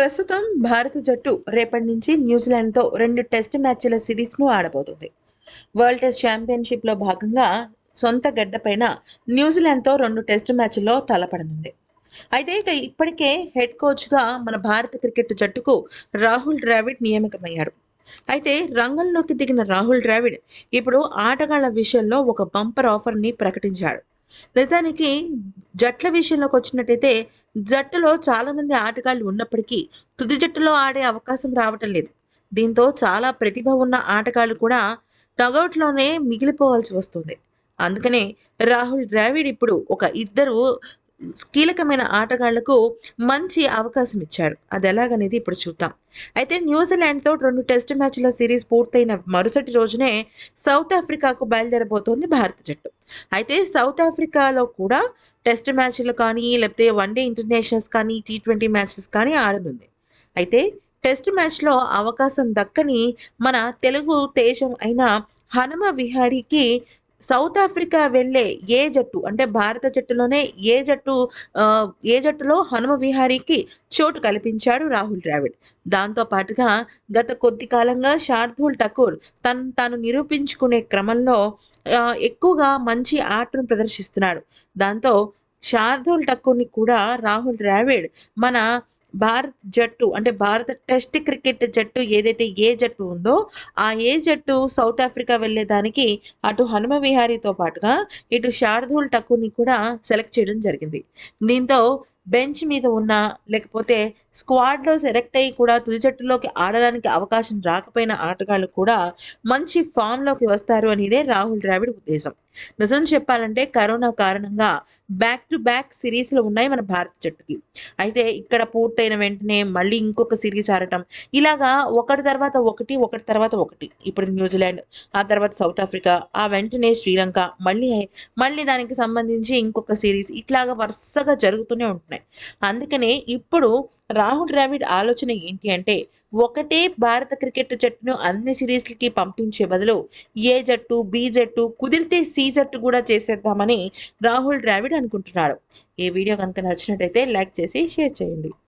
ప్రస్తుతం భారత జట్టు రేపటి నుంచి న్యూజిలాండ్తో రెండు టెస్ట్ మ్యాచ్ల సిరీస్ను ఆడబోతుంది వరల్డ్ టెస్ట్ ఛాంపియన్షిప్లో భాగంగా సొంత గడ్డపైన న్యూజిలాండ్తో రెండు టెస్ట్ మ్యాచ్ల్లో తలపడనుంది అయితే ఇక ఇప్పటికే హెడ్ కోచ్గా మన భారత క్రికెట్ జట్టుకు రాహుల్ ద్రావిడ్ నియామకమయ్యారు అయితే రంగంలోకి దిగిన రాహుల్ ద్రావిడ్ ఇప్పుడు ఆటగాళ్ల విషయంలో ఒక బంపర్ ఆఫర్ని ప్రకటించాడు నిజానికి జట్ల విషయంలోకి వచ్చినట్టయితే జట్టులో చాలా మంది ఆటగాళ్ళు ఉన్నప్పటికీ తుది జట్టులో ఆడే అవకాశం రావటం లేదు దీంతో చాలా ప్రతిభ ఉన్న ఆటగాళ్ళు కూడా డగౌట్లోనే మిగిలిపోవాల్సి వస్తుంది అందుకనే రాహుల్ ద్రావిడ్ ఇప్పుడు ఒక ఇద్దరు కీలకమైన ఆటగాళ్లకు మంచి అవకాశం ఇచ్చాడు అది ఎలాగనేది ఇప్పుడు చూద్దాం అయితే న్యూజిలాండ్తో రెండు టెస్ట్ మ్యాచ్ల సిరీస్ పూర్తయిన మరుసటి రోజునే సౌత్ ఆఫ్రికాకు బయలుదేరబోతోంది భారత జట్టు అయితే సౌత్ ఆఫ్రికాలో కూడా టెస్ట్ మ్యాచ్లు కానీ లేకపోతే వన్డే ఇంటర్నేషనల్స్ కానీ టీ ట్వంటీ మ్యాచెస్ కానీ ఆడనుంది అయితే టెస్ట్ మ్యాచ్లో అవకాశం దక్కని మన తెలుగు దేశం అయిన హనుమ విహారీకి సౌత్ ఆఫ్రికా వెళ్ళే ఏ జట్టు అంటే భారత జట్టులోనే ఏ జట్టు ఆ, ఏ జట్టులో హనుమ విహారీకి చోటు కల్పించాడు రాహుల్ ద్రావిడ్ దాంతో పాటుగా గత కొద్ది కాలంగా శార్దూల్ ఠాకూర్ తను తాను నిరూపించుకునే క్రమంలో ఆ, ఎక్కువగా మంచి ఆటను ప్రదర్శిస్తున్నాడు దాంతో శార్దూల్ ఠాకూర్ని కూడా రాహుల్ ద్రావిడ్ మన భారత్ జట్టు అంటే భారత టెస్ట్ క్రికెట్ జట్టు ఏదైతే ఏ జట్టు ఉందో ఆ ఏ జట్టు సౌత్ ఆఫ్రికా వెళ్ళేదానికి అటు హనుమ విహారీతో పాటుగా ఇటు శార్దూల్ ఠాకూర్ని కూడా సెలెక్ట్ చేయడం జరిగింది దీంతో బెంచ్ మీద ఉన్న లేకపోతే స్క్వాడ్లో సెలెక్ట్ అయ్యి కూడా తుది జట్టులోకి ఆడడానికి అవకాశం రాకపోయిన ఆటగాళ్ళు కూడా మంచి ఫామ్లోకి వస్తారు అనేదే రాహుల్ ద్రావిడ్ ఉద్దేశం నిజం చెప్పాలంటే కరోనా కారణంగా బ్యాక్ టు బ్యాక్ సిరీస్లు ఉన్నాయి మన భారత జట్టుకి అయితే ఇక్కడ పూర్తయిన వెంటనే మళ్ళీ ఇంకొక సిరీస్ ఆడటం ఇలాగా ఒకటి తర్వాత ఒకటి ఒకటి తర్వాత ఒకటి ఇప్పుడు న్యూజిలాండ్ ఆ తర్వాత సౌత్ ఆఫ్రికా ఆ వెంటనే శ్రీలంక మళ్ళీ మళ్ళీ దానికి సంబంధించి ఇంకొక సిరీస్ ఇట్లాగా వరుసగా జరుగుతూనే ఉంటున్నాయి అందుకనే ఇప్పుడు రాహుల్ ద్రావిడ్ ఆలోచన ఏంటి అంటే ఒకటే భారత క్రికెట్ జట్టును అన్ని సిరీస్లకి పంపించే బదులు ఏ జట్టు బి జట్టు కుదిరితే సి జట్టు కూడా చేసేద్దామని రాహుల్ ద్రావిడ్ అనుకుంటున్నాడు ఈ వీడియో కనుక నచ్చినట్టయితే లైక్ చేసి షేర్ చేయండి